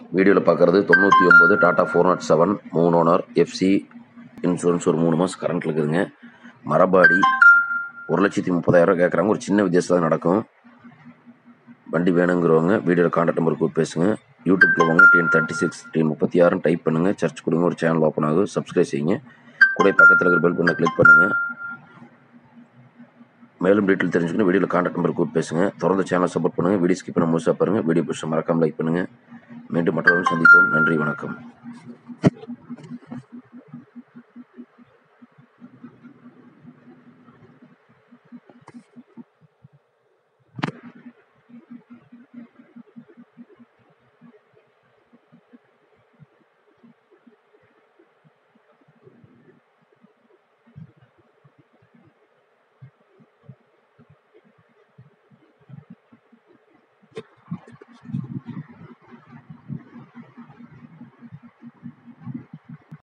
வீடியோவில் பார்க்குறது தொண்ணூற்றி ஒம்பது டாட்டா ஃபோர் நாட் செவன் மூணு ஓனர் எஃப்சி இன்சூரன்ஸ் ஒரு மூணு மாதம் கரண்ட்டில் இருக்குதுங்க மரபாடி ஒரு லட்சத்தி முப்பதாயிரம் கேட்குறாங்க ஒரு சின்ன வித்தியாசம் தான் நடக்கும் வண்டி வேணுங்கிறவங்க வீடியோவில் கான்டாக்ட் நம்பர் கூப்பிட்டு பேசுங்க யூடியூப்பில் வாங்க டிஎன் தேர்ட்டி சிக்ஸ் டிஎன் முப்பத்தி ஆறுன்னு டைப் பண்ணுங்கள் சர்ச் கொடுங்க ஒரு சேனல் ஓப்பன் ஆகும் சப்ஸ்கிரைப் செய்யுங்க கூட பக்கத்தில் இருக்கிற பெல் பண்ண கிளிக் பண்ணுங்கள் மேலும் டீட்டெயில் தெரிஞ்சுக்கணும் வீடியோவில் கான்டாக்ட் நம்பர் கூப்பிட்டு பேசுங்க தொடர்ந்து சேனல் சப்போர்ட் பண்ணுங்கள் வீடியோ ஸ்கிப் பண்ண முழுசாக பாருங்கள் வீடியோ பிடிச்ச மறக்காமல் லைக் பண்ணுங்கள் மீண்டும் மற்றவர்கள் சந்திப்போம் நன்றி வணக்கம்